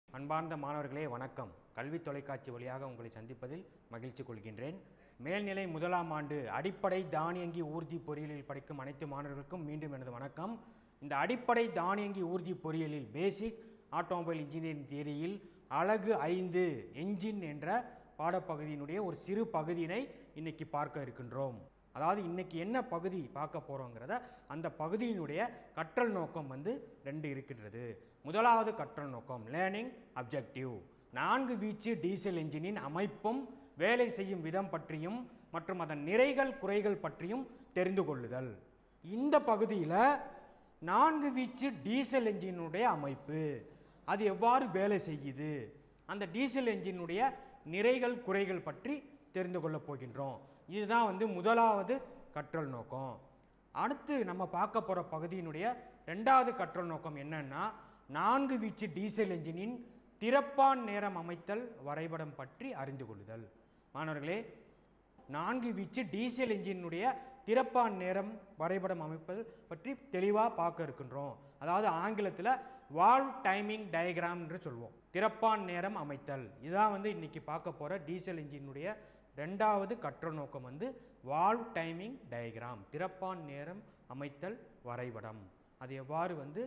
அன்பார்ந்த மாணவர்களே வணக்கம் கல்வி தொலைக்காட்சி வழியாக உங்களை சந்திப்பதில் மகிழ்ச்சி கொள்கின்றேன் மேல்நிலை முதலாம் ஆண்டு அடிப்படை தானியங்கி ஊர்தி பொறியியலில் படிக்கும் அனைத்து மாணவர்களுக்கும் மீண்டும் எனது வணக்கம் இந்த அடிப்படை தானியங்கி ஊர்தி பொறியியலில் பேசிக் ஆட்டோமொபைல் இன்ஜினியரிங் தியரியில் அழகு ஐந்து என்ஜின் என்ற பாடப்பகுதியினுடைய ஒரு சிறு பகுதியினை இன்னைக்கு பார்க்க இருக்கின்றோம் அதாவது இன்னைக்கு என்ன பகுதி பார்க்க போகிறோங்கிறத அந்த பகுதியினுடைய கற்றல் நோக்கம் வந்து ரெண்டு இருக்கின்றது முதலாவது கற்றல் நோக்கம் லேர்னிங் அப்ஜெக்டிவ் நான்கு வீச்சு டீசல் என்ஜினின் அமைப்பும் வேலை செய்யும் விதம் பற்றியும் மற்றும் அதன் நிறைகள் குறைகள் பற்றியும் தெரிந்து கொள்ளுதல் இந்த பகுதியில் நான்கு வீச்சு டீசல் என்ஜினுடைய அமைப்பு அது எவ்வாறு வேலை செய்யுது அந்த டீசல் என்ஜினுடைய நிறைகள் குறைகள் பற்றி தெரிந்து கொள்ளப் போகின்றோம் இதுதான் வந்து முதலாவது கற்றல் நோக்கம் அடுத்து நம்ம பார்க்க போகிற பகுதியினுடைய ரெண்டாவது கற்றல் நோக்கம் என்னன்னா நான்கு வீச்சு டீசல் என்ஜினின் திறப்பான் நேரம் அமைத்தல் வரைபடம் பற்றி அறிந்து கொள்ளுதல் மாணவர்களே நான்கு வீச்சு டீசல் என்ஜினுடைய திறப்பான் நேரம் வரைபடம் அமைப்பது பற்றி தெளிவாக பார்க்க இருக்கின்றோம் அதாவது ஆங்கிலத்தில் வால்வ் டைமிங் டயக்ராம் என்று சொல்வோம் திறப்பான் நேரம் அமைத்தல் இதான் வந்து இன்னைக்கு பார்க்க போகிற டீசல் என்ஜினுடைய ரெண்டாவது கற்றல் நோக்கம் வந்து வால்வ் டைமிங் டயக்ராம் திறப்பான் நேரம் அமைத்தல் வரைபடம் அது எவ்வாறு வந்து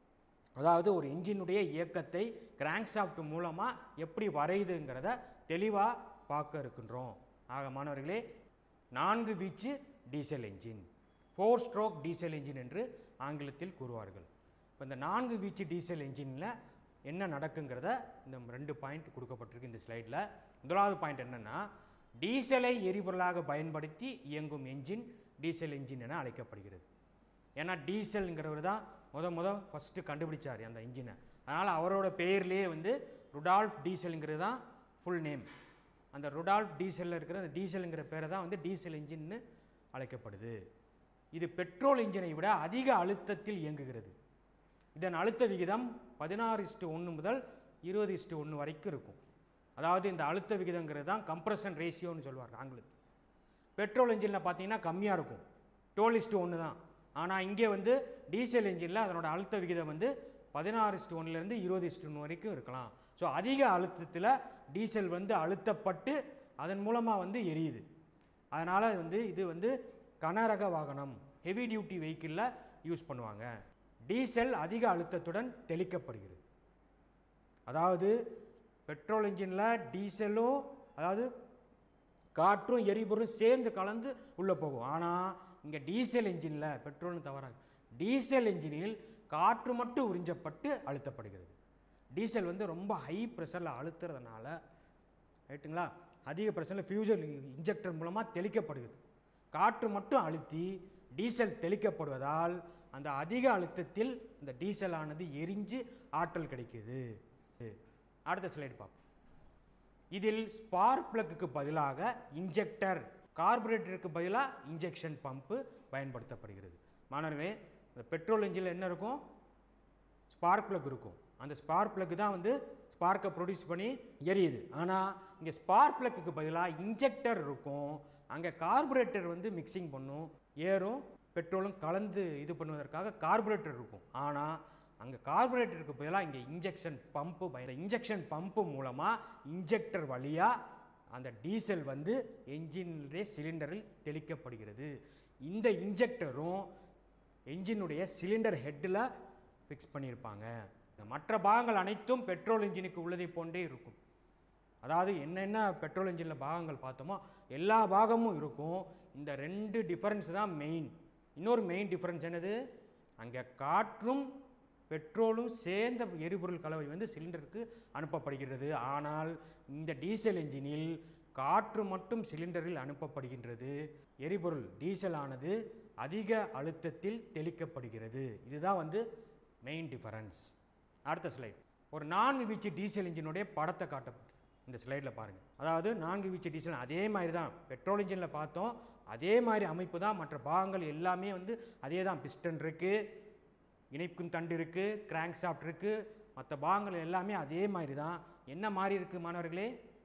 அதாவது ஒரு என்ஜினுடைய இயக்கத்தை கிராங்க்ஷாஃப்ட் மூலமாக எப்படி வரையுதுங்கிறத தெளிவாக பார்க்க இருக்கின்றோம் ஆக மாணவர்களே நான்கு வீச்சு diesel engine four stroke diesel engine என்று ஆங்கிலத்தில் கூறுவார்கள் இப்போ இந்த நான்கு வீச்சு டீசல் என்ஜினில் என்ன நடக்குங்கிறத இந்த ரெண்டு பாயிண்ட் கொடுக்கப்பட்டிருக்கு இந்த ஸ்லைடில் முதலாவது பாயிண்ட் என்னென்னா டீசலை எரிபொருளாக பயன்படுத்தி இயங்கும் என்ஜின் டீசல் என்ஜின் என அழைக்கப்படுகிறது ஏன்னா டீசல்ங்கிறவர் தான் முத முத ஃபஸ்ட்டு கண்டுபிடிச்சார் அந்த இன்ஜினை அதனால் அவரோட பெயர்லேயே வந்து ருடால்ஃப் டீசலுங்கிறது தான் ஃபுல் நேம் அந்த ருடால்ஃப் டீசலில் இருக்கிற அந்த டீசலுங்கிற பேரை தான் வந்து டீசல் இன்ஜின்னு அழைக்கப்படுது இது பெட்ரோல் இன்ஜினை விட அதிக அழுத்தத்தில் இயங்குகிறது இதன் அழுத்த விகிதம் பதினாறு இஸ்டு ஒன்று முதல் இருபது இஸ்டு ஒன்று வரைக்கும் இருக்கும் அதாவது இந்த அழுத்த விகிதங்கிறது தான் கம்ப்ரஷன் ரேஷியோன்னு சொல்லுவாங்க ஆங்கிலத்தில் பெட்ரோல் இன்ஜினில் பார்த்தீங்கன்னா கம்மியாக இருக்கும் டுவெல் இஸ்டு ஒன்று தான் ஆனால் இங்கே வந்து டீசல் இன்ஜினில் அதனோட அழுத்த விகிதம் வந்து பதினாறு இஸ்டு ஒன்றுலேருந்து இருபது இஸ்டு ஒன்று வரைக்கும் இருக்கலாம் ஸோ அதிக அழுத்தத்தில் டீசல் வந்து அழுத்தப்பட்டு அதன் மூலமாக வந்து எரியுது அதனால் வந்து இது வந்து கனரக வாகனம் ஹெவி டியூட்டி வெஹிக்கிளில் யூஸ் பண்ணுவாங்க டீசல் அதிக அழுத்தத்துடன் தெளிக்கப்படுகிறது அதாவது பெட்ரோல் இன்ஜினில் டீசலும் அதாவது காற்றும் எரிபொருளும் சேர்ந்து கலந்து உள்ளே போகும் ஆனால் இங்கே டீசல் இன்ஜினில் பெட்ரோல்னு தவறாங்க டீசல் இன்ஜினில் காற்று மட்டும் உறிஞ்சப்பட்டு அழுத்தப்படுகிறது டீசல் வந்து ரொம்ப ஹை ப்ரெஷரில் அழுத்துறதுனால ரைட்டுங்களா அதிக ப்ரெஷரில் ஃபியூசல் இன்ஜெக்டர் மூலமாக தெளிக்கப்படுகிறது காற்று மட்டும் அழுத்தி டீசல் தெளிக்கப்படுவதால் அந்த அதிக அழுத்தத்தில் இந்த டீசல் ஆனது எரிஞ்சு ஆற்றல் கிடைக்குது அடுத்த ஸ்லைடு பார்ப்போம் இதில் ஸ்பார்க் பிளக்குக்கு பதிலாக இன்ஜெக்டர் கார்பரேட்டருக்கு பதிலாக இன்ஜெக்ஷன் பம்பு பயன்படுத்தப்படுகிறது மாணவர்களே இந்த பெட்ரோல் இன்ஜினில் என்ன இருக்கும் ஸ்பார்க் பிளக் இருக்கும் அந்த ஸ்பார்க் பிளக் தான் வந்து ஸ்பார்க்கை ப்ரொடியூஸ் பண்ணி எரியுது ஆனால் இங்கே ஸ்பார்க் பிளக்குக்கு பதிலாக இன்ஜெக்டர் இருக்கும் அங்கே கார்பரேட்டர் வந்து மிக்சிங் பண்ணும் ஏரும் பெட்ரோலும் கலந்து இது பண்ணுவதற்காக கார்பரேட்டர் இருக்கும் ஆனால் அங்கே கார்பரேட்டருக்கு பதிலாக இங்கே இன்ஜெக்ஷன் பம்பு பயன் இன்ஜெக்ஷன் பம்பு மூலமாக இன்ஜெக்டர் வழியாக அந்த டீசல் வந்து என்ஜினுடைய சிலிண்டரில் தெளிக்கப்படுகிறது இந்த இன்ஜெக்டரும் என்ஜினுடைய சிலிண்டர் ஹெட்டில் ஃபிக்ஸ் பண்ணியிருப்பாங்க மற்ற பாகங்கள் அனைத்தும் பெட்ரோல் இன்ஜினுக்கு உள்ளதை போன்றே இருக்கும் அதாவது என்னென்ன பெட்ரோல் இன்ஜினில் பாகங்கள் பார்த்தோமோ எல்லா பாகமும் இருக்கும் இந்த ரெண்டு டிஃபரன்ஸ் தான் மெயின் இன்னொரு மெயின் டிஃபரன்ஸ் என்னது அங்கே காற்றும் பெட்ரோலும் சேர்ந்த எரிபொருள் கலவை வந்து சிலிண்டருக்கு அனுப்பப்படுகிறது ஆனால் இந்த டீசல் என்ஜினில் காற்று மட்டும் சிலிண்டரில் அனுப்பப்படுகின்றது எரிபொருள் டீசல் ஆனது அதிக அழுத்தத்தில் தெளிக்கப்படுகிறது இதுதான் வந்து மெயின் டிஃபரன்ஸ் அடுத்த ஸ்லைட் ஒரு நான்கு வீச்சு டீசல் இன்ஜினுடைய படத்தை காட்டப்பட்டு இந்த ஸ்லைடில் பாருங்கள் அதாவது நான்கு வீச்சு டீசல் அதே மாதிரி தான் பெட்ரோல் இன்ஜினில் பார்த்தோம் அதே மாதிரி அமைப்பு தான் மற்ற பாகங்கள் எல்லாமே வந்து அதே தான் பிஸ்டன் இருக்குது இணைக்கும் தண்டு இருக்குது கிராங்க் ஷாஃப்ட் இருக்குது மற்ற பாகங்கள் எல்லாமே அதே மாதிரி தான் என்ன மாதிரி இருக்குது மாணவர்களே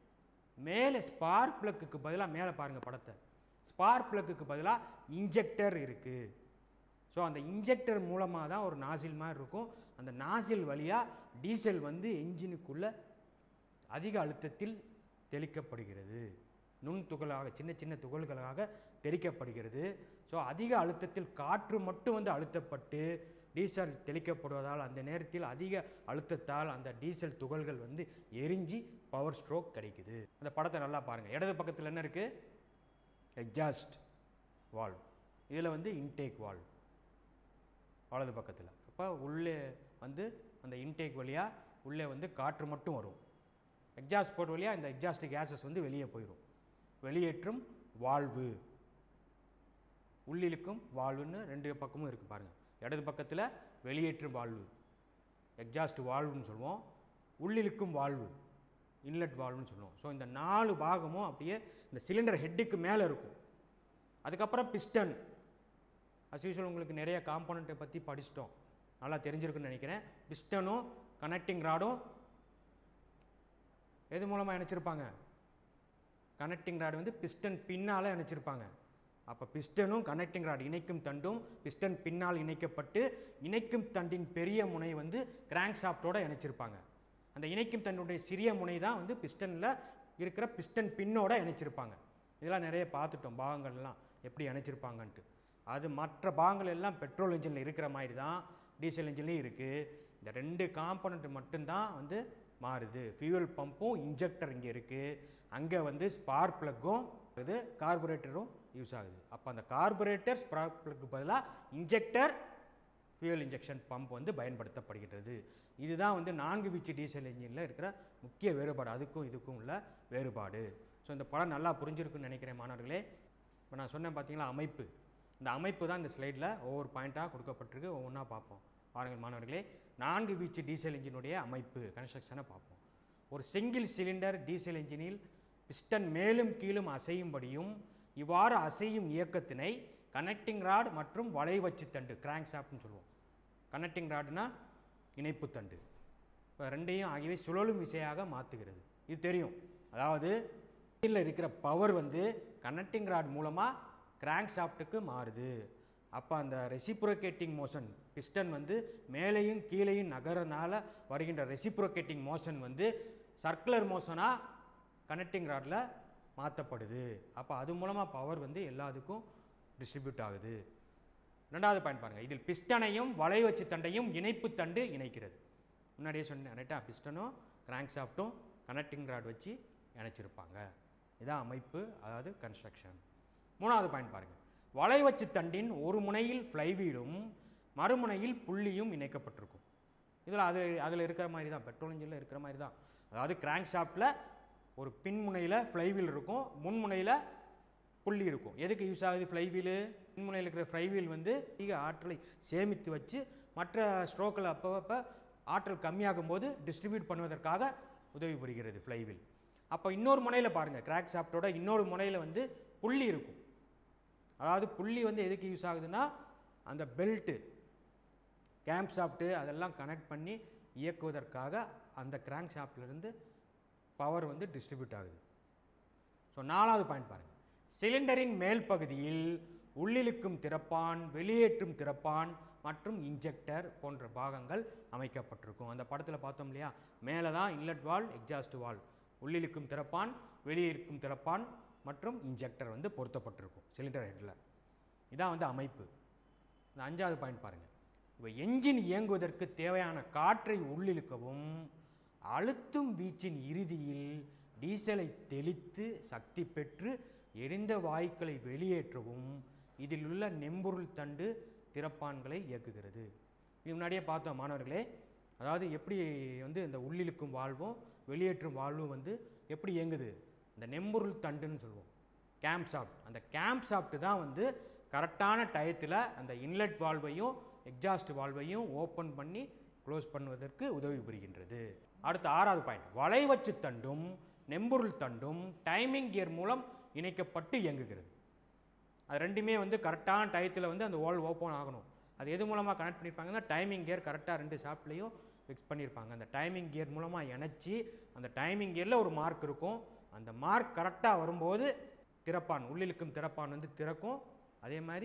மேலே ஸ்பார்க் பிளக்குக்கு பதிலாக மேலே பாருங்கள் படத்தை ஸ்பார்க் பிளக்குக்கு பதிலாக இன்ஜெக்டர் இருக்குது ஸோ அந்த இன்ஜெக்டர் மூலமாக தான் ஒரு நாசில் மாதிரி இருக்கும் அந்த நாசில் வழியாக டீசல் வந்து என்ஜினுக்குள்ளே அதிக அழுத்தத்தில் தெளிக்கப்படுகிறது நுண் துகளாக சின்ன சின்ன துகள்களாக தெளிக்கப்படுகிறது ஸோ அதிக அழுத்தத்தில் காற்று மட்டும் வந்து அழுத்தப்பட்டு டீசல் தெளிக்கப்படுவதால் அந்த நேரத்தில் அதிக அழுத்தத்தால் அந்த டீசல் துகள்கள் வந்து எரிஞ்சு பவர் ஸ்ட்ரோக் கிடைக்குது அந்த படத்தை நல்லா பாருங்கள் இடது பக்கத்தில் என்ன இருக்குது எக்ஸாஸ்ட் வால்வ் இதில் வந்து இன்டேக் வால்வ் வலது பக்கத்தில் அப்போ உள்ளே வந்து அந்த இன்டேக் வழியாக உள்ளே வந்து காற்று மட்டும் வரும் எக்ஸாஸ்ட் போர்ட் வழியாக இந்த எக்ஸாஸ்ட் கேஸஸ் வந்து வெளியே போயிடும் வெளியேற்றும் வால்வு உள்ளிழுக்கும் வால்வுன்னு ரெண்டு பக்கமும் இருக்குது பாருங்கள் இடது பக்கத்தில் வெளியேற்றும் வால்வு எக்ஸாஸ்ட் வால்வுன்னு சொல்லுவோம் உள்ளிழுக்கும் வால்வு இன்லெட் வால்வுன்னு சொல்லுவோம் ஸோ இந்த நாலு பாகமும் அப்படியே இந்த சிலிண்டர் ஹெட்டுக்கு மேலே இருக்கும் அதுக்கப்புறம் பிஸ்டன் அஸ் யூஸ்வல் உங்களுக்கு நிறைய காம்போனண்ட்டை பற்றி படிச்சிட்டோம் நல்லா தெரிஞ்சிருக்குன்னு நினைக்கிறேன் பிஸ்டனும் கனெக்டிங் ராடும் எது மூலமாக இணைச்சிருப்பாங்க கனெக்டிங் ராடு வந்து பிஸ்டன் பின்னால் இணைச்சிருப்பாங்க அப்போ பிஸ்டனும் கனெக்டிங் ராட் இணைக்கும் தண்டும் பிஸ்டன் பின்னால் இணைக்கப்பட்டு இணைக்கும் தண்டின் பெரிய முனை வந்து கிராங்க் சாஃப்டோட இணைச்சிருப்பாங்க அந்த இணைக்கும் தண்டுடைய சிறிய முனை தான் வந்து பிஸ்டனில் இருக்கிற பிஸ்டன் பின்னோட இணைச்சிருப்பாங்க இதெல்லாம் நிறைய பார்த்துட்டோம் பாகங்கள்லாம் எப்படி இணைச்சிருப்பாங்கன்ட்டு அது மற்ற பாகங்கள் எல்லாம் பெட்ரோல் இன்ஜினில் இருக்கிற மாதிரி தான் டீசல் இன்ஜின்லேயும் இருக்குது இந்த ரெண்டு காம்பனண்ட் மட்டும்தான் வந்து மாறுது ஃபியூவல் பம்பும் இன்ஜெக்டர் இங்கே இருக்குது அங்கே வந்து ஸ்பார்க் ப்ளக்கும் இது கார்பரேட்டரும் யூஸ் ஆகுது அப்போ அந்த கார்பரேட்டர் ஸ்பார்க் ப்ளக்கு பதிலாக இன்ஜெக்டர் ஃபியூல் இன்ஜெக்ஷன் பம்ப் வந்து பயன்படுத்தப்படுகின்றது இதுதான் வந்து நான்கு வீச்சு டீசல் இன்ஜினில் இருக்கிற முக்கிய வேறுபாடு அதுக்கும் இதுக்கும் உள்ள வேறுபாடு ஸோ இந்த படம் நல்லா புரிஞ்சிருக்குன்னு நினைக்கிறேன் மாணவர்களே இப்போ நான் சொன்னேன் பார்த்தீங்களா அமைப்பு இந்த அமைப்பு தான் இந்த ஸ்லைடில் ஒவ்வொரு பாயிண்ட்டாக கொடுக்கப்பட்டிருக்கு ஒவ்வொன்றா பார்ப்போம் பாருங்கள் மாணவர்களே நான்கு வீச்சு டீசல் இன்ஜினுடைய அமைப்பு கன்ஸ்ட்ரக்ஷனை பார்ப்போம் ஒரு சிங்கிள் சிலிண்டர் டீசல் இன்ஜினில் பிஸ்டன் மேலும் கீழும் அசையும்படியும் இவ்வாறு அசையும் இயக்கத்தினை கனெக்டிங் ராட் மற்றும் வளைவச்சு தண்டு கிராங்க் ஷாப்ட்னு சொல்லுவோம் கனெக்டிங் ராட்னா இணைப்பு தண்டு இப்போ ரெண்டையும் ஆகியவை சுழலும் விசையாக மாற்றுகிறது இது தெரியும் அதாவது இதில் இருக்கிற பவர் வந்து கனெக்டிங் ராட் மூலமாக கிராங்க் ஷாஃப்ட்டுக்கு மாறுது அப்போ அந்த ரெசிப்ரோகேட்டிங் மோஷன் பிஸ்டன் வந்து மேலேயும் கீழேயும் நகரனால வருகின்ற ரெசிப்ரோகேட்டிங் மோஷன் வந்து சர்க்குலர் மோஷனாக கனெக்டிங் ராடில் மாற்றப்படுது அப்போ அது மூலமாக பவர் வந்து எல்லாத்துக்கும் டிஸ்ட்ரிபியூட் ஆகுது ரெண்டாவது பாயிண்ட் பாருங்கள் இதில் பிஸ்டனையும் வளைவச்சு தண்டையும் இணைப்பு தண்டு இணைக்கிறது முன்னாடியே சொன்னேன் ரைட்டா பிஸ்டனும் கிராங்க் ஷாஃப்ட்டும் கனெக்டிங் ராட் வச்சு இணைச்சிருப்பாங்க இதான் அமைப்பு அதாவது கன்ஸ்ட்ரக்ஷன் மூணாவது பாயிண்ட் பாருங்கள் வளைவச்சு தண்டின் ஒரு முனையில் ஃப்ளைவீலும் மறுமுனையில் புள்ளியும் இணைக்கப்பட்டிருக்கும் இதில் அது அதில் இருக்கிற மாதிரி தான் பெட்ரோல் இன்ஜினில் இருக்கிற மாதிரி தான் அதாவது கிராங்க் ஷாஃப்ட்டில் ஒரு பின்முனையில் ஃப்ளைவீல் இருக்கும் முன்முனையில் புள்ளி இருக்கும் எதுக்கு யூஸ் ஆகுது ஃப்ளைவீலு பின்முனையில் இருக்கிற ஃப்ளைவீல் வந்து அதிக ஆற்றலை சேமித்து வச்சு மற்ற ஸ்ட்ரோக்கில் அப்பப்போ ஆற்றல் கம்மியாகும் போது டிஸ்ட்ரிபியூட் பண்ணுவதற்காக உதவி புரிகிறது ஃப்ளைவீல் அப்போ இன்னொரு முனையில் பாருங்கள் கிராக் ஷாஃப்ட்டோட இன்னொரு முனையில் வந்து புள்ளி இருக்கும் அதாவது புள்ளி வந்து எதுக்கு யூஸ் ஆகுதுன்னா அந்த பெல்ட்டு கேம்ப் ஷாஃப்ட்டு அதெல்லாம் கனெக்ட் பண்ணி இயக்குவதற்காக அந்த கிராங்க் ஷாஃப்ட்லேருந்து பவர் வந்து டிஸ்ட்ரிபியூட் ஆகுது ஸோ நாலாவது பாயிண்ட் பாருங்கள் சிலிண்டரின் மேல் பகுதியில் உள்ளிழுக்கும் திறப்பான் வெளியேற்றும் திறப்பான் மற்றும் இன்ஜெக்டர் போன்ற பாகங்கள் அமைக்கப்பட்டிருக்கும் அந்த படத்தில் பார்த்தோம் இல்லையா மேலே தான் இன்லெட் வால் எக்ஸாஸ்ட் வால் உள்ளிழுக்கும் திறப்பான் வெளியிருக்கும் திறப்பான் மற்றும் இன்ஜெக்டர் வந்து பொருத்தப்பட்டிருக்கும் சிலிண்டர் ஹெட்டில் இதான் வந்து அமைப்பு இந்த அஞ்சாவது பாயிண்ட் பாருங்கள் இப்போ என்ஜின் இயங்குவதற்கு தேவையான காற்றை உள்ளிழுக்கவும் அழுத்தும் வீச்சின் இறுதியில் டீசலை தெளித்து சக்தி பெற்று எரிந்த வாயுக்களை வெளியேற்றவும் இதில் உள்ள நெம்பொருள் தண்டு திறப்பான்களை இயக்குகிறது இது முன்னாடியே பார்த்தோம் மாணவர்களே அதாவது எப்படி வந்து இந்த உள்ளிழுக்கும் வாழ்வும் வெளியேற்றும் வாழ்வும் வந்து எப்படி இயங்குது இந்த நெம்பொருள் தண்டுன்னு சொல்லுவோம் கேம்ப் சாஃப்ட் அந்த கேம்ப் சாஃப்ட் தான் வந்து கரெக்டான டயத்தில் அந்த இன்லெட் வால்வையும் எக்ஸாஸ்ட் வால்வையும் ஓப்பன் பண்ணி க்ளோஸ் பண்ணுவதற்கு உதவி புரிகின்றது அடுத்து ஆறாவது பாயிண்ட் வளைவச்சு தண்டும் நெம்பொருள் தண்டும் டைமிங் கியர் மூலம் இணைக்கப்பட்டு இயங்குகிறது அது ரெண்டுமே வந்து கரெக்டான டயத்தில் வந்து அந்த வால் ஓப்பன் ஆகணும் அது எது மூலமாக கனெக்ட் பண்ணியிருப்பாங்கன்னா டைமிங் கியர் கரெக்டாக ரெண்டு ஷாப்லேயும் ஃபிக்ஸ் பண்ணியிருப்பாங்க அந்த டைமிங் கியர் மூலமாக இணைச்சி அந்த டைமிங் கியரில் ஒரு மார்க் இருக்கும் அந்த மார்க் கரெக்டாக வரும்போது திறப்பான் உள்ளிழுக்கும் திறப்பான் வந்து திறக்கும் அதே மாதிரி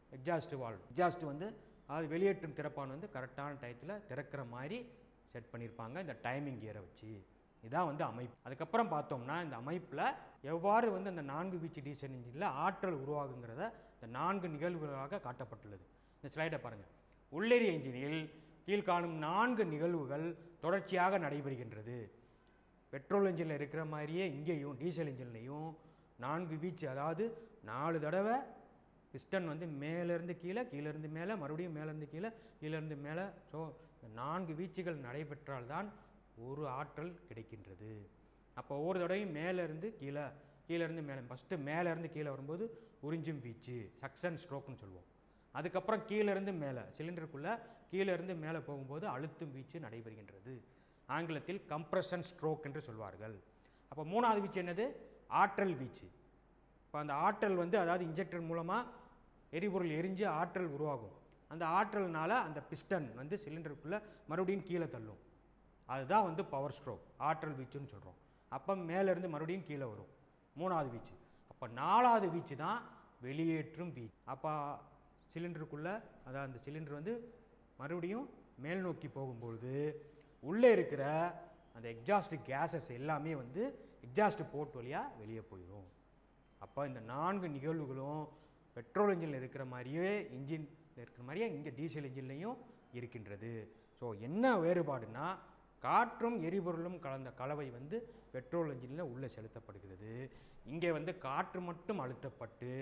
எக்ஸாஸ்ட் வால்வ் எக்ஸாஸ்ட் வந்து அது வெளியேற்றும் திறப்பான் வந்து கரெக்டான டயத்தில் திறக்கிற மாதிரி செட் பண்ணியிருப்பாங்க இந்த டைமிங் கியரை வச்சு இதான் வந்து அமைப்பு அதுக்கப்புறம் பார்த்தோம்னா இந்த அமைப்பில் எவ்வாறு வந்து அந்த நான்கு வீச்சு டீசல் இன்ஜினில் ஆற்றல் உருவாகுங்கிறத இந்த நான்கு நிகழ்வுகளாக காட்டப்பட்டுள்ளது இந்த ஸ்லைடை பாருங்கள் உள்ளெரி என்ஜினில் கீழ்காணும் நான்கு நிகழ்வுகள் தொடர்ச்சியாக நடைபெறுகின்றது பெட்ரோல் இன்ஜினில் இருக்கிற மாதிரியே இங்கேயும் டீசல் இன்ஜின்லையும் நான்கு வீச்சு அதாவது நாலு தடவை பிஸ்டன் வந்து மேலேருந்து கீழே கீழேருந்து மேலே மறுபடியும் மேலேருந்து கீழே கீழேருந்து மேலே ஸோ இந்த நான்கு வீச்சுகள் நடைபெற்றால்தான் ஒரு ஆற்றல் கிடைக்கின்றது அப்போ ஒவ்வொரு தடவையும் மேலேருந்து கீழே கீழேருந்து மேலே ஃபஸ்ட்டு மேலேருந்து கீழே வரும்போது உறிஞ்சும் வீச்சு சக்சன் ஸ்ட்ரோக்னு சொல்லுவோம் அதுக்கப்புறம் கீழேருந்து மேலே சிலிண்டருக்குள்ளே கீழேருந்து மேலே போகும்போது அழுத்தும் வீச்சு நடைபெறுகின்றது ஆங்கிலத்தில் கம்ப்ரஷன் ஸ்ட்ரோக் என்று சொல்வார்கள் அப்போ மூணாவது வீச்சு என்னது ஆற்றல் வீச்சு இப்போ அந்த ஆற்றல் வந்து அதாவது இன்ஜெக்டர் மூலமாக எரிபொருள் எரிஞ்சு ஆற்றல் உருவாகும் அந்த ஆற்றல்னால அந்த பிஸ்டன் வந்து சிலிண்டருக்குள்ளே மறுபடியும் கீழே தள்ளும் அதுதான் வந்து பவர் ஸ்ட்ரோக் ஆற்றல் வீச்சுன்னு சொல்கிறோம் அப்போ மேலேருந்து மறுபடியும் கீழே வரும் மூணாவது வீச்சு அப்போ நாலாவது வீச்சு தான் வெளியேற்றும் வீச்சு அப்போ சிலிண்டருக்குள்ளே அதாவது அந்த சிலிண்டர் வந்து மறுபடியும் மேல் நோக்கி போகும்பொழுது உள்ளே இருக்கிற அந்த எக்ஸாஸ்ட் கேஸஸ் எல்லாமே வந்து எக்ஸாஸ்ட் போர்ட் வழியாக வெளியே போயிடும் அப்போ இந்த நான்கு நிகழ்வுகளும் பெட்ரோல் இன்ஜினில் இருக்கிற மாதிரியே இன்ஜின் இருக்கிற மாதிரியே இங்கே டீசல் இன்ஜின்லையும் இருக்கின்றது ஸோ என்ன வேறுபாடுனா காற்றும் எரிபொருளும் கலந்த கலவை வந்து பெட்ரோல் இன்ஜினில் உள்ளே செலுத்தப்படுகிறது இங்கே வந்து காற்று மட்டும் அழுத்தப்பட்டு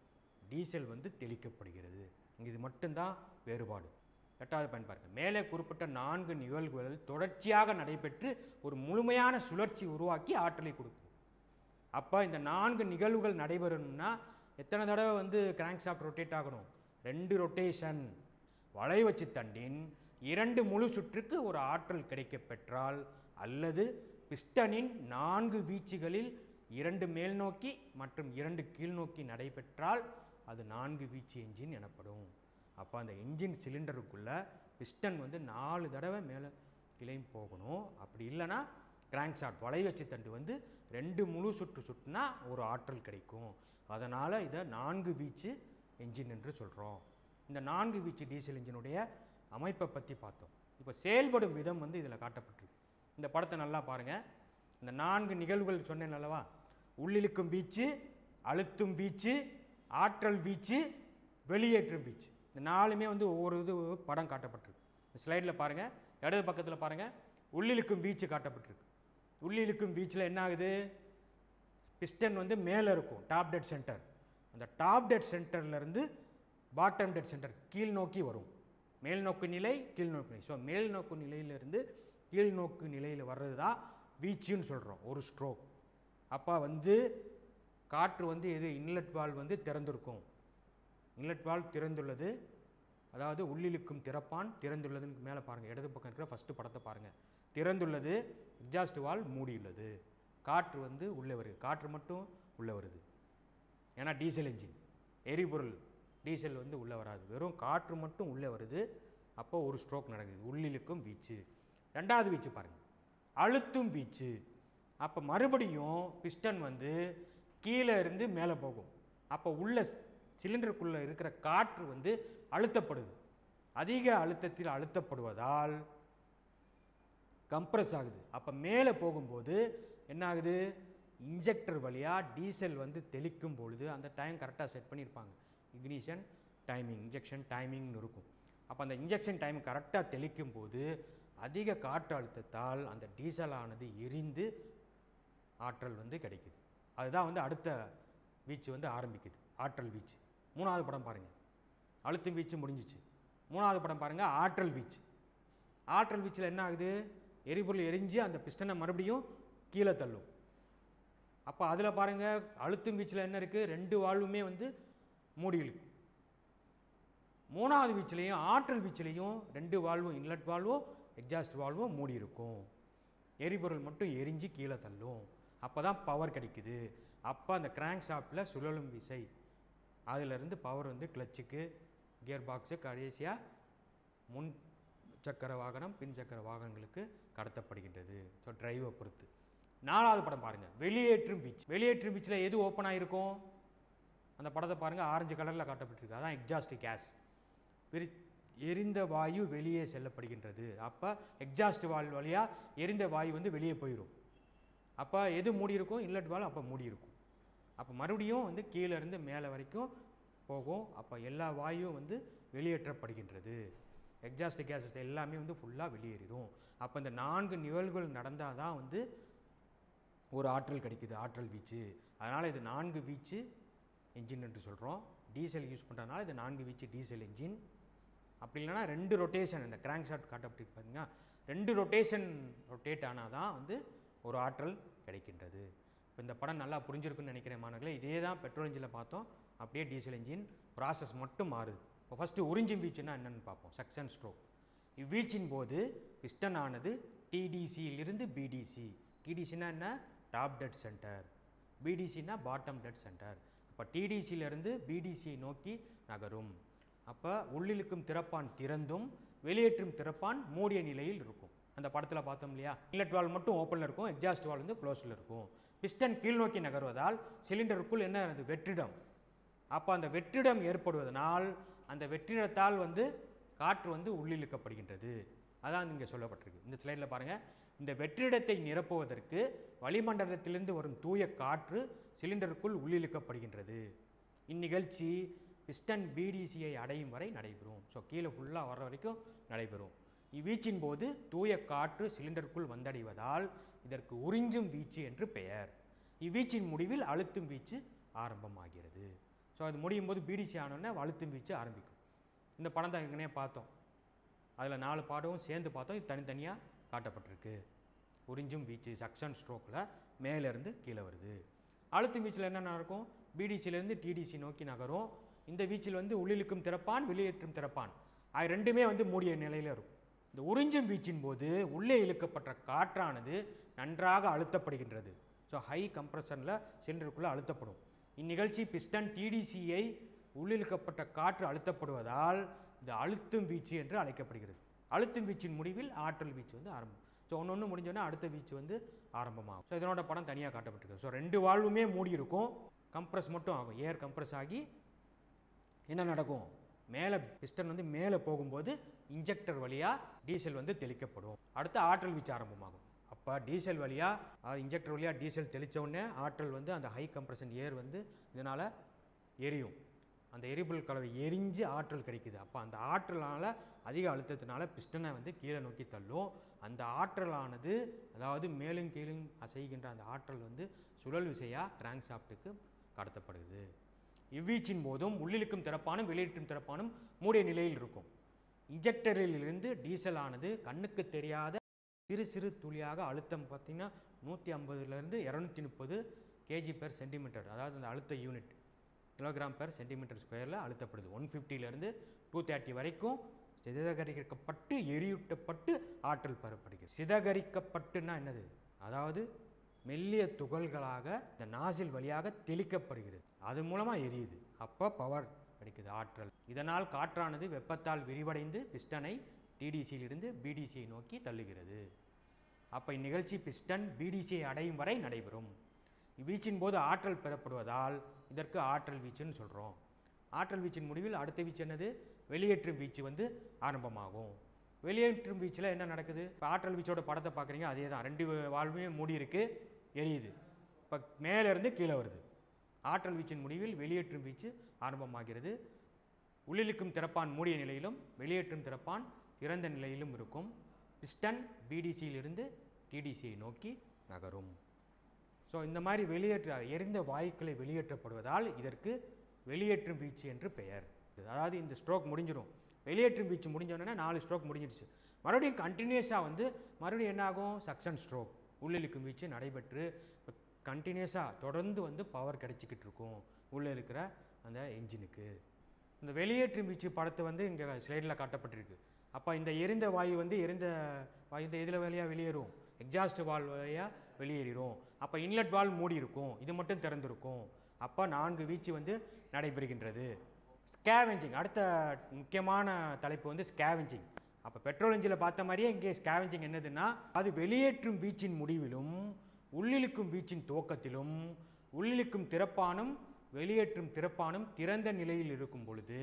டீசல் வந்து தெளிக்கப்படுகிறது இது மட்டும்தான் வேறுபாடு எட்டாவது பயன் பாருங்க மேலே குறிப்பிட்ட நான்கு நிகழ்வுகள் தொடர்ச்சியாக நடைபெற்று ஒரு முழுமையான சுழற்சி உருவாக்கி ஆற்றலை கொடுக்குது அப்போ இந்த நான்கு நிகழ்வுகள் நடைபெறணும்னா எத்தனை தடவை வந்து கிராங்க் ஷாஃப்ட் ரொட்டேட் ஆகணும் ரெண்டு ரொட்டேஷன் வளைவச்சு தண்டின் இரண்டு முழு சுற்றுக்கு ஒரு ஆற்றல் கிடைக்கப் பெற்றால் அல்லது பிஸ்டனின் நான்கு வீச்சுகளில் இரண்டு மேல் நோக்கி மற்றும் இரண்டு கீழ்நோக்கி நடைபெற்றால் அது நான்கு வீச்சு என்ஜின் எனப்படும் அப்போ அந்த என்ஜின் சிலிண்டருக்குள்ளே பிஸ்டன் வந்து நாலு தடவை மேலே கிளையும் போகணும் அப்படி இல்லைன்னா கிராங்க் ஷாட் வளைவச்சு தண்டு வந்து ரெண்டு முழு சுற்று சுற்றுனா ஒரு ஆற்றல் கிடைக்கும் அதனால் இதை நான்கு வீச்சு என்ஜின் என்று சொல்கிறோம் இந்த நான்கு வீச்சு டீசல் இன்ஜினுடைய அமைப்பை பற்றி பார்த்தோம் இப்போ செயல்படும் விதம் வந்து இதில் காட்டப்பட்டிருக்கு இந்த படத்தை நல்லா பாருங்கள் இந்த நான்கு நிகழ்வுகள் சொன்னேன் அல்லவா உள்ளிழுக்கும் வீச்சு அழுத்தும் வீச்சு ஆற்றல் வீச்சு வெளியேற்றும் வீச்சு இந்த நாலுமே வந்து ஒவ்வொரு இது படம் காட்டப்பட்டிருக்கு இந்த ஸ்லைடில் பாருங்கள் இடது பக்கத்தில் பாருங்கள் உள்ளிழுக்கும் வீச்சு காட்டப்பட்டிருக்கு உள்ளிழுக்கும் வீச்சில் என்ன ஆகுது பிஸ்டன் வந்து மேலே இருக்கும் டாப் டெட் சென்டர் அந்த டாப் டெட் சென்டர்லேருந்து பாட்டம் டெட் சென்டர் கீழ் நோக்கி வரும் மேல் நோக்கு நிலை கீழ் நோக்கு நிலை ஸோ மேல் நோக்கு நிலையிலிருந்து கீழ் நோக்கு நிலையில் வர்றது தான் வீச்சுன்னு சொல்கிறோம் ஒரு ஸ்ட்ரோக் அப்போ வந்து காற்று வந்து எது இன்லெட் வால் வந்து திறந்திருக்கும் இன்லெட் வால் திறந்துள்ளது அதாவது உள்ளிழுக்கும் திறப்பான் திறந்துள்ளதுன்னு மேலே பாருங்கள் இடது பக்கம் இருக்கிற ஃபஸ்ட்டு படத்தை பாருங்கள் திறந்துள்ளது எக்ஸாஸ்ட் வால் மூடியுள்ளது காற்று வந்து உள்ளே வருது காற்று மட்டும் உள்ளே வருது ஏன்னா டீசல் இன்ஜின் எரிபொருள் டீசல் வந்து உள்ளே வராது வெறும் காற்று மட்டும் உள்ளே வருது அப்போ ஒரு ஸ்ட்ரோக் நடக்குது உள்ளிழுக்கும் வீச்சு ரெண்டாவது வீச்சு பாருங்கள் அழுத்தும் வீச்சு அப்போ மறுபடியும் பிஸ்டன் வந்து கீழே இருந்து மேலே போகும் அப்போ உள்ள சிலிண்டருக்குள்ளே இருக்கிற காற்று வந்து அழுத்தப்படுது அதிக அழுத்தத்தில் அழுத்தப்படுவதால் கம்ப்ரஸ் ஆகுது அப்போ மேலே போகும்போது என்ன ஆகுது இன்ஜெக்டர் வழியாக டீசல் வந்து தெளிக்கும் பொழுது அந்த டைம் கரெக்டாக செட் பண்ணியிருப்பாங்க இக்னிஷன் டைமிங் இன்ஜெக்ஷன் டைமிங்னு இருக்கும் அப்போ அந்த இன்ஜெக்ஷன் டைம் கரெக்டாக தெளிக்கும் போது அதிக காற்று அழுத்தத்தால் அந்த டீசல் ஆனது எரிந்து ஆற்றல் வந்து கிடைக்குது அதுதான் வந்து அடுத்த வீச்சு வந்து ஆரம்பிக்குது ஆற்றல் வீச்சு மூணாவது படம் பாருங்கள் அழுத்தம் வீச்சு முடிஞ்சிச்சு மூணாவது படம் பாருங்கள் ஆற்றல் வீச்சு ஆற்றல் வீச்சில் என்ன ஆகுது எரிபொருள் எரிஞ்சு அந்த பிஸ்டனை மறுபடியும் கீழே தள்ளும் அப்போ அதில் பாருங்கள் அழுத்தும் வீச்சில் என்ன இருக்குது ரெண்டு வாழ்வுமே வந்து மூடி இழுக்கும் மூணாவது வீச்சிலையும் ஆற்றல் வீச்சிலையும் ரெண்டு வால்வும் இன்லெட் வால்வும் எக்ஸாஸ்ட் வால்வும் மூடி இருக்கும் எரிபொருள் மட்டும் எரிஞ்சு கீழே தள்ளும் அப்போ தான் பவர் கிடைக்குது அப்போ அந்த கிராங்க் ஷாஃப்டில் சுழலும் விசை அதிலிருந்து பவர் வந்து கிளச்சுக்கு கியர் பாக்ஸு கடைசியாக முன் சக்கர வாகனம் பின் சக்கர வாகனங்களுக்கு கடத்தப்படுகின்றது ஸோ டிரைவை பொறுத்து நாலாவது படம் பாருங்கள் வெளியேற்றும் வீச்சு வெளியேற்றும் வீச்சில் எது ஓப்பன் ஆகிருக்கும் அந்த படத்தை பாருங்கள் ஆரஞ்சு கலரில் காட்டப்பட்டிருக்கு அதான் எக்ஸாஸ்ட் கேஸ் விரி எரிந்த வாயு வெளியே செல்லப்படுகின்றது அப்போ எக்ஸாஸ்ட் வால் வழியாக எரிந்த வாயு வந்து வெளியே போயிடும் அப்போ எது மூடி இருக்கும் இன்லெட் வால் அப்போ மூடி இருக்கும் அப்போ மறுபடியும் வந்து கீழே இருந்து மேலே வரைக்கும் போகும் அப்போ எல்லா வாயுவும் வந்து வெளியேற்றப்படுகின்றது எக்ஸாஸ்ட் கேஸஸ் எல்லாமே வந்து ஃபுல்லாக வெளியேறிடும் அப்போ இந்த நான்கு நிகழ்வுகள் நடந்தால் தான் வந்து ஒரு ஆற்றல் கிடைக்குது ஆற்றல் வீச்சு அதனால் இது நான்கு வீச்சு என்ஜின் என்று சொல்கிறோம் டீசல் யூஸ் பண்ணுறதுனால இது நான்கு வீச்சு டீசல் என்ஜின் அப்படி இல்லைன்னா ரெண்டு ரொட்டேஷன் இந்த கிராங்க் ஷாட் காட்டப்பட்டு பார்த்தீங்கன்னா ரெண்டு ரொட்டேஷன் ரொட்டேட் ஆனால் தான் வந்து ஒரு ஆற்றல் கிடைக்கின்றது இப்போ இந்த படம் நல்லா புரிஞ்சிருக்குன்னு நினைக்கிறேன் மாணவர்களே இதே தான் பெட்ரோல் இன்ஜினில் பார்த்தோம் அப்படியே டீசல் இன்ஜின் ப்ராசஸ் மட்டும் மாறுது இப்போ ஃபஸ்ட்டு உறிஞ்சும் வீச்சுன்னா என்னென்னு பார்ப்போம் சக்சன் ஸ்ட்ரோக் இவ்வீச்சின் போது பிஸ்டன் ஆனது டிடிசியிலிருந்து பிடிசி டிடிசினா என்ன டாப் டெட் சென்டர் பிடிசினா பாட்டம் டெட் சென்டர் அப்போ டிடிசியிலிருந்து பிடிசியை நோக்கி நகரும் அப்போ உள்ளிழுக்கும் திறப்பான் திறந்தும் வெளியேற்றும் திறப்பான் மூடிய நிலையில் இருக்கும் அந்த படத்தில் பார்த்தோம் இல்லையா இன்லெட் வால் மட்டும் ஓப்பனில் இருக்கும் எக்ஸாஸ்ட் வால் வந்து க்ளோஸில் இருக்கும் பிஸ்டன் கீழ் நோக்கி நகர்வதால் சிலிண்டருக்குள் என்ன அது வெற்றிடம் அப்போ அந்த வெற்றிடம் ஏற்படுவதனால் அந்த வெற்றிடத்தால் வந்து காற்று வந்து உள்ளிழுக்கப்படுகின்றது அதான் இங்கே சொல்லப்பட்டிருக்கு இந்த ஸ்லைடில் பாருங்கள் இந்த வெற்றிடத்தை நிரப்புவதற்கு வளிமண்டலத்திலிருந்து வரும் தூய காற்று சிலிண்டருக்குள் உள்ளிழுக்கப்படுகின்றது இந்நிகழ்ச்சி பிஸ்டன் பிடிசியை அடையும் வரை நடைபெறும் ஸோ கீழே ஃபுல்லாக வர்ற வரைக்கும் நடைபெறும் இவ்வீச்சின் போது தூய காற்று சிலிண்டருக்குள் வந்தடைவதால் இதற்கு உறிஞ்சும் வீச்சு என்று பெயர் இவ்வீச்சின் முடிவில் அழுத்தும் வீச்சு ஆரம்பமாகிறது ஸோ அது முடியும் போது பிடிசி ஆனோடனே அழுத்தும் வீச்சு ஆரம்பிக்கும் இந்த படம் தான் எங்கனே பார்த்தோம் அதில் நாலு பாடவும் சேர்ந்து பார்த்தோம் இது தனித்தனியாக காட்டப்பட்டிருக்கு உறிஞ்சும் வீச்சு சக்ஷன் ஸ்ட்ரோக்கில் மேலேருந்து கீழே வருது அழுத்தும் வீச்சில் என்ன நடக்கும் பிடிசியிலேருந்து டிடிசி நோக்கி நகரும் இந்த வீச்சில் வந்து உள்ளிழுக்கும் திறப்பான் வெளியேற்றும் திறப்பான் அது ரெண்டுமே வந்து மூடிய நிலையில் இருக்கும் இந்த உறிஞ்சும் வீச்சின் போது உள்ளே இழுக்கப்பட்ட காற்றானது நன்றாக அழுத்தப்படுகின்றது ஸோ ஹை கம்ப்ரஷனில் சிலிண்டருக்குள்ளே அழுத்தப்படும் இந்நிகழ்ச்சி பிஸ்டன் டிடிசியை உள்ளிழுக்கப்பட்ட காற்று அழுத்தப்படுவதால் இது அழுத்தும் வீச்சு என்று அழைக்கப்படுகிறது அழுத்தும் வீச்சின் முடிவில் ஆற்றல் வீச்சு வந்து ஆரம்பம் ஸோ ஒன்று ஒன்று முடிஞ்சோன்னா அடுத்த வீச்சு வந்து ஆரம்பமாகும் ஸோ இதனோட படம் தனியாக காட்டப்பட்டிருக்கு ஸோ ரெண்டு வால்வுமே மூடி இருக்கும் கம்ப்ரஸ் மட்டும் ஆகும் ஏர் கம்ப்ரஸ் ஆகி என்ன நடக்கும் மேலே பிஸ்டன் வந்து மேலே போகும்போது இன்ஜெக்டர் வழியாக டீசல் வந்து தெளிக்கப்படும் அடுத்து ஆற்றல் வீச்சு ஆரம்பமாகும் அப்போ டீசல் வழியாக இன்ஜெக்டர் வழியாக டீசல் தெளித்த உடனே ஆற்றல் வந்து அந்த ஹை கம்ப்ரஷன் ஏர் வந்து இதனால் எரியும் அந்த எரிபொருள் கலவை எரிஞ்சு ஆற்றல் கிடைக்குது அப்போ அந்த ஆற்றலால் அதிக அழுத்தத்தினால பிஸ்டனை வந்து கீழே நோக்கி தள்ளும் அந்த ஆற்றலானது அதாவது மேலும் கீழும் அசைகின்ற அந்த ஆற்றல் வந்து சுழல் விசையாக கிராங்க் ஷாஃப்ட்டுக்கு கடத்தப்படுது இவ்வீச்சின் போதும் உள்ளிழுக்கும் திறப்பானும் வெளியேற்றும் திறப்பானும் மூடிய நிலையில் இருக்கும் இன்ஜெக்டரிலிருந்து டீசல் ஆனது கண்ணுக்கு தெரியாத சிறு சிறு துளியாக அழுத்தம் பார்த்திங்கன்னா நூற்றி ஐம்பதுலேருந்து இரநூத்தி முப்பது கேஜி பெர் சென்டிமீட்டர் அதாவது அந்த அழுத்த யூனிட் கிலோகிராம் பெர் சென்டிமீட்டர் ஸ்கொயரில் அழுத்தப்படுது ஒன் ஃபிஃப்டிலேருந்து டூ தேர்ட்டி வரைக்கும் சிதகரிக்கப்பட்டு எரியூட்டப்பட்டு ஆற்றல் பெறப்படுகிறது சிதகரிக்கப்பட்டுன்னா என்னது அதாவது மெல்லிய துகள்களாக இந்த நாசில் வழியாக தெளிக்கப்படுகிறது அது மூலமாக எரியுது அப்போ பவர் கிடைக்குது ஆற்றல் இதனால் காற்றானது வெப்பத்தால் விரிவடைந்து பிஸ்டனை டிடிசியிலிருந்து பிடிசியை நோக்கி தள்ளுகிறது அப்போ இந்நிகழ்ச்சி பிஸ்டன் பிடிசியை அடையும் வரை நடைபெறும் இவ்வீச்சின் போது ஆற்றல் பெறப்படுவதால் இதற்கு ஆற்றல் வீச்சுன்னு சொல்கிறோம் ஆற்றல் வீச்சின் முடிவில் அடுத்த வீச்சு என்னது வெளியேற்றும் வீச்சு வந்து ஆரம்பமாகும் வெளியேற்றும் வீச்சில் என்ன நடக்குது இப்போ ஆற்றல் வீச்சோட படத்தை பார்க்குறீங்க அதே தான் ரெண்டு வாழ்வுமே மூடி இருக்கு எரியுது இப்போ மேலேருந்து கீழே வருது ஆற்றல் வீச்சின் முடிவில் வெளியேற்றும் வீச்சு ஆரம்பமாகிறது உள்ளிழுக்கும் திறப்பான் மூடிய நிலையிலும் வெளியேற்றும் திறப்பான் திறந்த நிலையிலும் இருக்கும் பிஸ்டன் பிடிசியிலிருந்து டிடிசியை நோக்கி நகரும் ஸோ இந்த மாதிரி வெளியேற்ற எரிந்த வாயுக்களை வெளியேற்றப்படுவதால் இதற்கு வெளியேற்றும் வீச்சு என்று பெயர் அதாவது இந்த ஸ்ட்ரோக் முடிஞ்சிடும் வெளியேற்றும் வீச்சு முடிஞ்சோடனே நாலு ஸ்ட்ரோக் முடிஞ்சிடுச்சு மறுபடியும் கண்டினியூஸாக வந்து மறுபடியும் என்ன ஆகும் சக்ஷன் ஸ்ட்ரோக் உள்ளிழுக்கும் வீச்சு நடைபெற்று கண்டினியூஸாக தொடர்ந்து வந்து பவர் கிடைச்சிக்கிட்டு இருக்கும் உள்ளே இருக்கிற அந்த என்ஜினுக்கு இந்த வெளியேற்றும் வீச்சு படத்தை வந்து இங்கே ஸ்லைடில் காட்டப்பட்டிருக்கு அப்போ இந்த எரிந்த வாயு வந்து எரிந்த வாயு இந்த இதில் வழியாக வெளியேறும் எக்ஸாஸ்ட் வால் வழியாக வெளியேறிடும் அப்போ இன்லெட் வால் மூடி இருக்கும் இது மட்டும் திறந்திருக்கும் அப்போ நான்கு வீச்சு வந்து நடைபெறுகின்றது ஸ்கேவெஞ்சிங் அடுத்த முக்கியமான தலைப்பு வந்து ஸ்கேவெஞ்சிங் அப்போ பெட்ரோல் இன்ஜினில் பார்த்த மாதிரியே இங்கே ஸ்கேவெஞ்சிங் என்னதுன்னா அது வெளியேற்றும் வீச்சின் முடிவிலும் உள்ளிழுக்கும் வீச்சின் துவக்கத்திலும் உள்ளிழுக்கும் திறப்பானும் வெளியேற்றும் திறப்பானும் திறந்த நிலையில் இருக்கும் பொழுது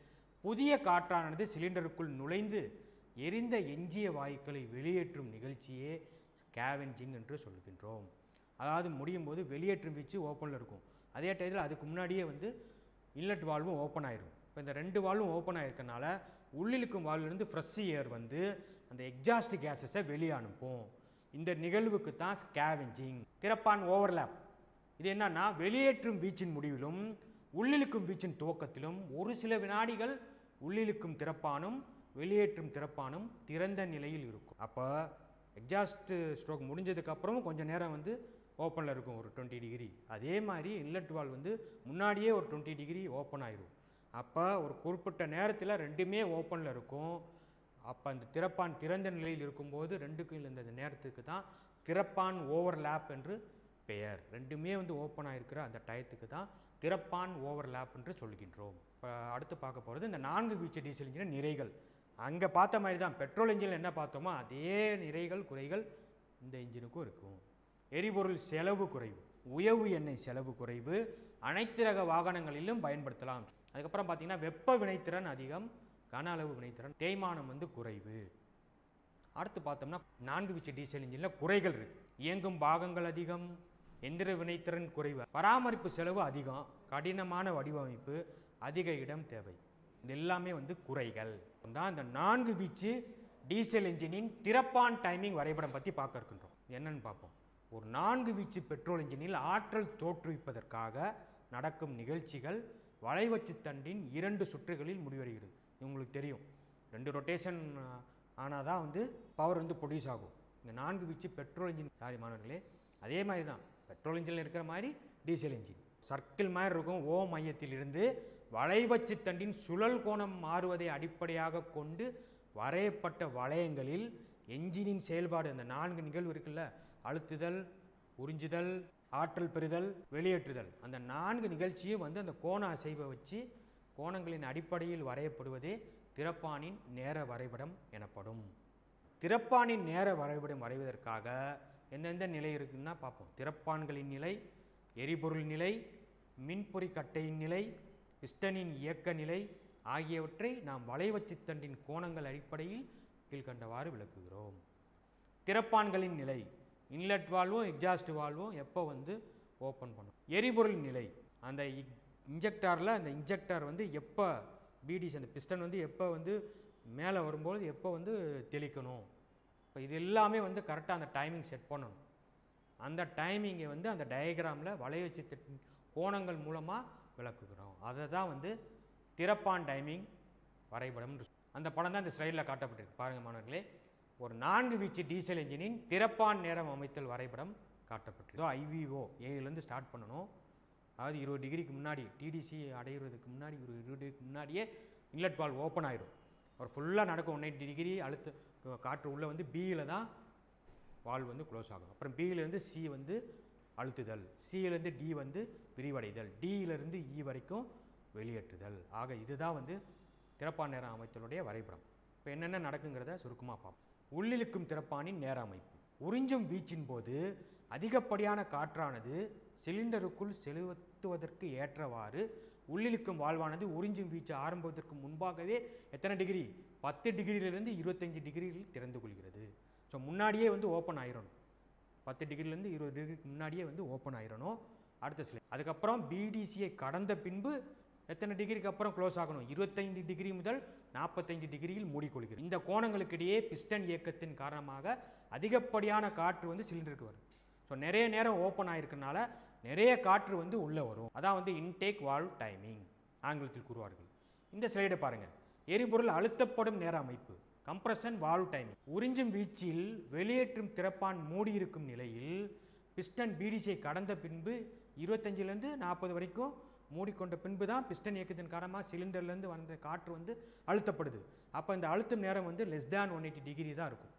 புதிய காற்றானது சிலிண்டருக்குள் நுழைந்து எரிந்த எஞ்சிய வாயுக்களை வெளியேற்றும் நிகழ்ச்சியே ஸ்கேவெஞ்சிங் என்று சொல்கின்றோம் அதாவது முடியும் போது வெளியேற்றும் வீச்சு ஓப்பனில் இருக்கும் அதே டயத்தில் அதுக்கு முன்னாடியே வந்து இன்லெட் வால்வும் ஓப்பன் ஆயிரும் இப்போ இந்த ரெண்டு வால்வும் ஓப்பன் ஆயிருக்கனால உள்ளிருக்கும் வால்விலிருந்து ஃப்ரெஷ் ஏர் வந்து அந்த எக்ஸாஸ்ட் கேஸஸை வெளியே அனுப்பும் இந்த நிகழ்வுக்கு தான் ஸ்கேவெஞ்சிங் திறப்பான் ஓவர்லேப் இது என்னன்னா வெளியேற்றும் வீச்சின் முடிவிலும் உள்ளிழுக்கும் வீச்சின் துவக்கத்திலும் ஒரு சில வினாடிகள் உள்ளிழுக்கும் திறப்பானும் வெளியேற்றும் திறப்பானும் திறந்த நிலையில் இருக்கும் அப்போ எக்ஸாஸ்ட் ஸ்ட்ரோக் முடிஞ்சதுக்கப்புறமும் கொஞ்சம் நேரம் வந்து ஓப்பனில் இருக்கும் ஒரு டுவெண்ட்டி டிகிரி அதே மாதிரி இன்லெட் வால் வந்து முன்னாடியே ஒரு டுவெண்ட்டி டிகிரி ஓப்பன் ஆயிரும் அப்போ ஒரு குறிப்பிட்ட நேரத்தில் ரெண்டுமே ஓப்பனில் இருக்கும் அப்போ அந்த திறப்பான் திறந்த நிலையில் இருக்கும்போது ரெண்டுக்கும் இந்த நேரத்துக்கு தான் திறப்பான் ஓவர்லேப் என்று பெயர் ரெண்டுமே வந்து ஓப்பன் ஆகிருக்கிற அந்த டயத்துக்கு தான் திறப்பான் ஓவர்லேப் என்று சொல்கின்றோம் இப்போ அடுத்து பார்க்க போகிறது இந்த நான்கு வீச்சு டீசல் இன்ஜின் நிறைகள் அங்கே பார்த்த மாதிரி தான் பெட்ரோல் இன்ஜின் என்ன பார்த்தோமோ அதே நிறைகள் குறைகள் இந்த இன்ஜினுக்கும் இருக்கும் எரிபொருள் செலவு குறைவு உயவு எண்ணெய் செலவு குறைவு அனைத்து ரக வாகனங்களிலும் பயன்படுத்தலாம் அதுக்கப்புறம் பார்த்தீங்கன்னா வெப்ப வினைத்திறன் அதிகம் கன அளவு வினைத்திறன் தேய்மானம் வந்து குறைவு அடுத்து பார்த்தோம்னா நான்கு வீச்சு டீசல் இன்ஜினில் குறைகள் இருக்கு இயங்கும் பாகங்கள் அதிகம் எந்திர வினைத்திறன் குறைவு பராமரிப்பு செலவு அதிகம் கடினமான வடிவமைப்பு அதிக இடம் தேவை இது எல்லாமே வந்து குறைகள் தான் இந்த நான்கு வீச்சு டீசல் இன்ஜினின் திறப்பான் டைமிங் வரைபடம் பற்றி பார்க்க இருக்கின்றோம் என்னன்னு பார்ப்போம் ஒரு நான்கு வீச்சு பெட்ரோல் இன்ஜினில் ஆற்றல் தோற்றுவிப்பதற்காக நடக்கும் நிகழ்ச்சிகள் வளைவச்சு தண்டின் இரண்டு சுற்றுகளில் முடிவடைகிறது இது உங்களுக்கு தெரியும் ரெண்டு ரொட்டேஷன் ஆனால் தான் வந்து பவர் வந்து ப்ரொடியூஸ் ஆகும் இந்த நான்கு வீச்சு பெட்ரோல் இன்ஜின் சாரி மாணவர்களே அதே மாதிரி தான் பெட்ரோல் இன்ஜினில் இருக்கிற மாதிரி டீசல் இன்ஜின் சர்க்கிள் மாதிரி இருக்கும் ஓ மையத்திலிருந்து வளைவச்சு தண்டின் சுழல் கோணம் மாறுவதை அடிப்படையாக கொண்டு வரையப்பட்ட வளையங்களில் என்ஜினின் செயல்பாடு அந்த நான்கு நிகழ்வு இருக்குல்ல அழுத்துதல் உறிஞ்சுதல் ஆற்றல் பெறுதல் வெளியேற்றுதல் அந்த நான்கு நிகழ்ச்சியும் வந்து அந்த கோண அசைவை வச்சு கோணங்களின் அடிப்படையில் வரையப்படுவதே திறப்பானின் நேர வரைபடம் எனப்படும் திறப்பானின் நேர வரைபடம் வரைவதற்காக எந்தெந்த நிலை இருக்குன்னா பார்ப்போம் திறப்பான்களின் நிலை எரிபொருள் நிலை மின்பொறி கட்டையின் நிலை பிஸ்டனின் இயக்க நிலை ஆகியவற்றை நாம் வளைவச்சித்தண்டின் கோணங்கள் அடிப்படையில் கீழ்கண்டவாறு விளக்குகிறோம் திறப்பான்களின் நிலை இன்லெட் வால்வும் எக்ஸாஸ்ட் வால்வும் எப்போ வந்து ஓப்பன் பண்ணும் எரிபொருள் நிலை அந்த இன்ஜெக்டாரில் அந்த இன்ஜெக்டார் வந்து எப்போ பிடிசி அந்த பிஸ்டன் வந்து எப்போ வந்து மேலே வரும்போது எப்போ வந்து தெளிக்கணும் இப்போ இது எல்லாமே வந்து கரெக்டாக அந்த டைமிங் செட் பண்ணணும் அந்த டைமிங்கை வந்து அந்த டயக்ராமில் வளைய வச்சு திட்- கோணங்கள் மூலமாக விளக்குகிறோம் அதை தான் வந்து திறப்பான் டைமிங் வரைபடம் அந்த படம் தான் இந்த ஸ்லைடில் காட்டப்பட்டிருக்கு பாருங்கள் மாணவர்களே ஒரு நான்கு வீச்சு டீசல் இன்ஜினின் திறப்பான் நேரம் அமைத்தல் வரைபடம் காட்டப்பட்டிருக்கு ஐவிஓ ஏலேருந்து ஸ்டார்ட் பண்ணணும் அதாவது இருபது டிகிரிக்கு முன்னாடி டிடிசி அடையிறதுக்கு முன்னாடி ஒரு இருபது டிகிரிக்கு முன்னாடியே இன்லெட் வால்வ் ஓப்பன் ஆயிரும் ஒரு ஃபுல்லாக நடக்கும் ஒன் எயிட்டி டிகிரி அழுத்த காற்று உள்ளே வந்து பியில் தான் வால்வ் வந்து க்ளோஸ் ஆகும் அப்புறம் பியிலேருந்து சி வந்து அழுத்துதல் சியிலேருந்து டி வந்து விரிவடைதல் டியிலிருந்து இ வரைக்கும் வெளியேற்றுதல் ஆக இதுதான் வந்து திறப்பான் நேர அமைத்தலுடைய வரைபடம் இப்போ என்னென்ன நடக்குங்கிறத சுருக்கமாக பார்ப்போம் உள்ளிழுக்கும் திறப்பானின் நேர அமைப்பு உறிஞ்சும் வீச்சின் போது அதிகப்படியான காற்றானது சிலிண்டருக்குள் செலுத்துவதற்கு ஏற்றவாறு உள்ளிழுக்கும் வால்வானது உறிஞ்சும் வீச்சு ஆரம்பத்திற்கு முன்பாகவே எத்தனை டிகிரி பத்து டிகிரியிலிருந்து இருபத்தஞ்சு டிகிரியில் திறந்து கொள்கிறது ஸோ முன்னாடியே வந்து ஓப்பன் ஆயிரணும் பத்து டிகிரிலேருந்து இருபது டிகிரிக்கு முன்னாடியே வந்து ஓப்பன் ஆயிரணும் அடுத்த சிலை அதுக்கப்புறம் பிடிசியை கடந்த பின்பு எத்தனை டிகிரிக்கு அப்புறம் க்ளோஸ் ஆகணும் இருபத்தைந்து டிகிரி முதல் நாற்பத்தைந்து டிகிரியில் மூடிக்கொள்கிறது இந்த கோணங்களுக்கு இடையே பிஸ்டன் இயக்கத்தின் காரணமாக அதிகப்படியான காற்று வந்து சிலிண்டருக்கு வரும் ஸோ நிறைய நேரம் ஓப்பன் ஆயிருக்கனால நிறைய காற்று வந்து உள்ளே வரும் அதான் வந்து இன்டேக் வால்வ் டைமிங் ஆங்கிலத்தில் கூறுவார்கள் இந்த ஸ்லைடை பாருங்கள் எரிபொருள் அழுத்தப்படும் நேர அமைப்பு கம்ப்ரஷன் வால்வ் டைமிங் உறிஞ்சும் வீச்சில் வெளியேற்றும் திறப்பான் மூடியிருக்கும் நிலையில் பிஸ்டன் பிடிசியை கடந்த பின்பு இருபத்தஞ்சிலேருந்து நாற்பது வரைக்கும் மூடிக்கொண்ட பின்பு தான் பிஸ்டன் இயக்கத்தின் காரணமாக சிலிண்டர்லேருந்து வந்த காற்று வந்து அழுத்தப்படுது அப்போ இந்த அழுத்தும் நேரம் வந்து less than one eighty degree தான் இருக்கும்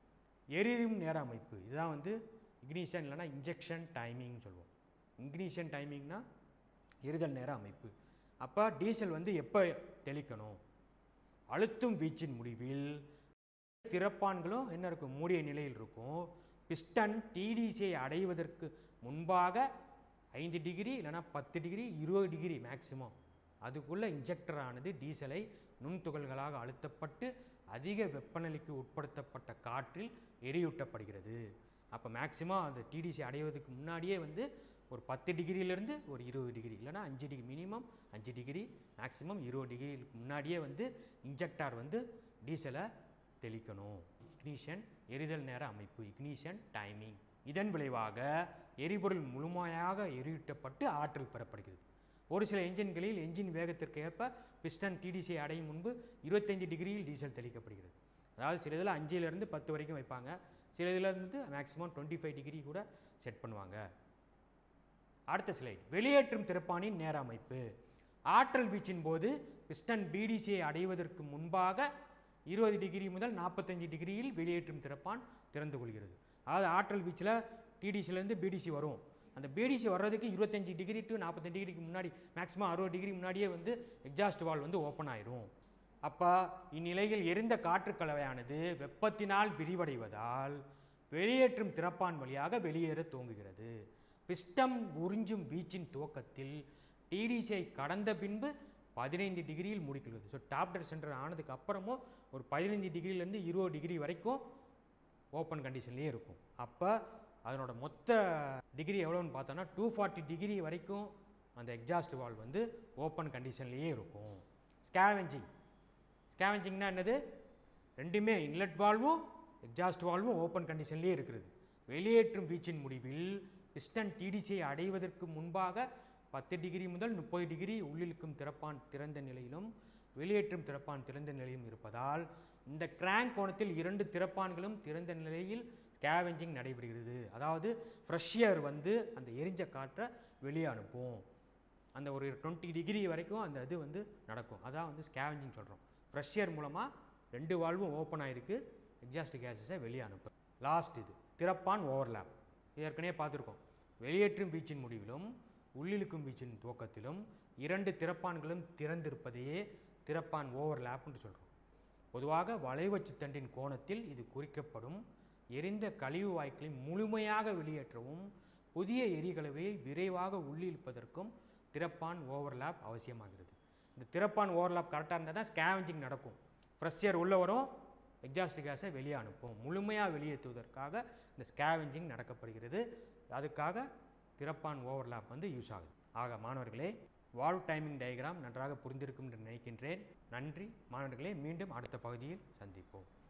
எரியும் நேர அமைப்பு இதுதான் வந்து இக்னிஷன் இல்லைன்னா இன்ஜெக்ஷன் டைமிங்னு சொல்லுவோம் இக்னிஷன் டைமிங்னா எரிதல் நேர அமைப்பு அப்போ டீசல் வந்து எப்போ தெளிக்கணும் அழுத்தும் வீச்சின் முடிவில் திறப்பான்களும் என்ன இருக்கும் மூடிய நிலையில் இருக்கும் பிஸ்டன் டிடிசியை அடைவதற்கு முன்பாக ஐந்து டிகிரி இல்லைனா பத்து டிகிரி இருபது டிகிரி மேக்ஸிமம் அதுக்குள்ளே இன்ஜெக்டர் ஆனது டீசலை நுண்துகள்களாக அழுத்தப்பட்டு அதிக வெப்பநிலைக்கு உட்படுத்தப்பட்ட காற்றில் எரியூட்டப்படுகிறது அப்போ மேக்ஸிமம் அந்த டிடிசி அடைவதற்கு முன்னாடியே வந்து ஒரு பத்து டிகிரியிலேருந்து ஒரு இருபது டிகிரி இல்லைனா அஞ்சு டிகிரி மினிமம் அஞ்சு டிகிரி மேக்ஸிமம் இருபது டிகிரிக்கு முன்னாடியே வந்து இன்ஜெக்டார் வந்து டீசலை தெளிக்கணும் இக்னிஷன் எரிதல் நேர அமைப்பு இக்னிஷன் டைமிங் இதன் விளைவாக எரிபொருள் முழுமையாக எரியூட்டப்பட்டு ஆற்றல் பெறப்படுகிறது ஒரு சில என்ஜின்களில் என்ஜின் வேகத்திற்கு ஏற்ப பிஸ்டன் டிடிசி அடையும் முன்பு இருபத்தைந்து டிகிரியில் டீசல் தெளிக்கப்படுகிறது அதாவது சில இதில் அஞ்சிலிருந்து பத்து வரைக்கும் வைப்பாங்க சில இதில் இருந்து மேக்ஸிமம் டுவெண்ட்டி ஃபைவ் டிகிரி கூட செட் பண்ணுவாங்க அடுத்த ஸ்லைட் வெளியேற்றும் திறப்பானின் நேர அமைப்பு ஆற்றல் வீச்சின் போது பிஸ்டன் பிடிசியை அடைவதற்கு முன்பாக இருபது டிகிரி முதல் நாற்பத்தஞ்சு டிகிரியில் வெளியேற்றும் திறப்பான் திறந்து கொள்கிறது அதாவது ஆற்றல் வீச்சில் டிடிசிலேருந்து பிடிசி வரும் அந்த பிடிசி வர்றதுக்கு இருபத்தஞ்சி டிகிரி டு நாற்பத்தஞ்சு டிகிரிக்கு முன்னாடி மேக்ஸிமம் அறுபது டிகிரி முன்னாடியே வந்து எக்ஸாஸ்ட் வால் வந்து ஓப்பன் ஆயிரும் அப்போ இந்நிலையில் எரிந்த காற்று கலவையானது வெப்பத்தினால் விரிவடைவதால் வெளியேற்றும் திறப்பான் வழியாக வெளியேற துவங்குகிறது பிஸ்டம் உறிஞ்சும் வீச்சின் துவக்கத்தில் டிடிசியை கடந்த பின்பு பதினைந்து டிகிரியில் முடிக்கிறது ஸோ டாப்டர் சென்டர் ஆனதுக்கு அப்புறமும் ஒரு பதினைந்து டிகிரிலேருந்து இருபது டிகிரி வரைக்கும் ஓப்பன் கண்டிஷன்லேயே இருக்கும் அப்போ அதனோட மொத்த டிகிரி எவ்வளோன்னு பார்த்தோன்னா டூ ஃபார்ட்டி டிகிரி வரைக்கும் அந்த எக்ஸாஸ்ட் வால் வந்து ஓப்பன் கண்டிஷன்லேயே இருக்கும் ஸ்கேவெஞ்சிங் ஸ்கேவெஞ்சிங்னா என்னது ரெண்டுமே இன்லெட் வால்வும் எக்ஸாஸ்ட் வால்வும் ஓப்பன் கண்டிஷன்லேயே இருக்கிறது வெளியேற்றும் வீச்சின் முடிவில் பிஸ்டன் டிடிசியை அடைவதற்கு முன்பாக பத்து டிகிரி முதல் முப்பது டிகிரி உள்ளிழுக்கும் திறப்பான் திறந்த நிலையிலும் வெளியேற்றும் திறப்பான் திறந்த நிலையும் இருப்பதால் இந்த கிராங்க் கோணத்தில் இரண்டு திறப்பான்களும் திறந்த நிலையில் ஸ்கேவெஞ்சிங் நடைபெறுகிறது அதாவது ஃப்ரெஷ்யர் வந்து அந்த எரிஞ்ச காற்றை வெளியே அனுப்பும் அந்த ஒரு டுவெண்ட்டி டிகிரி வரைக்கும் அந்த இது வந்து நடக்கும் அதான் வந்து ஸ்கேவெஞ்சிங் சொல்கிறோம் ஃப்ரெஷ்யர் மூலமாக ரெண்டு வால்வும் ஓப்பன் ஆகிருக்கு எக்ஸாஸ்ட் கேஸஸை வெளியே அனுப்பும் லாஸ்ட் இது திறப்பான் ஓவர்லேப் இது ஏற்கனவே பார்த்துருக்கோம் வெளியேற்றும் வீச்சின் முடிவிலும் உள்ளிழுக்கும் வீச்சின் துவக்கத்திலும் இரண்டு திறப்பான்களும் திறந்திருப்பதையே திறப்பான் ஓவர்லேப்னு சொல்கிறோம் பொதுவாக வளைவச்சு தண்டின் கோணத்தில் இது குறிக்கப்படும் எரிந்த கழிவு வாயுக்களை முழுமையாக வெளியேற்றவும் புதிய எரிகலவையை விரைவாக உள்ளிழுப்பதற்கும் திறப்பான் ஓவர்லாப் அவசியமாகிறது இந்த திறப்பான் ஓவர்லாப் கரெக்டாக இருந்தால் தான் ஸ்கேவெஞ்சிங் நடக்கும் ஃப்ரெஷ்யர் உள்ள வரும் எக்ஸாஸ்ட் கேஸை வெளியே அனுப்பும் முழுமையாக வெளியேற்றுவதற்காக இந்த ஸ்கேவெஞ்சிங் நடக்கப்படுகிறது அதுக்காக திறப்பான் ஓவர்லாப் வந்து யூஸ் ஆகுது ஆக மாணவர்களே வால்வ் டைமிங் டயக்ராம் நன்றாக புரிந்திருக்கும் என்று நினைக்கின்றேன் நன்றி மாணவர்களே மீண்டும் அடுத்த பகுதியில் சந்திப்போம்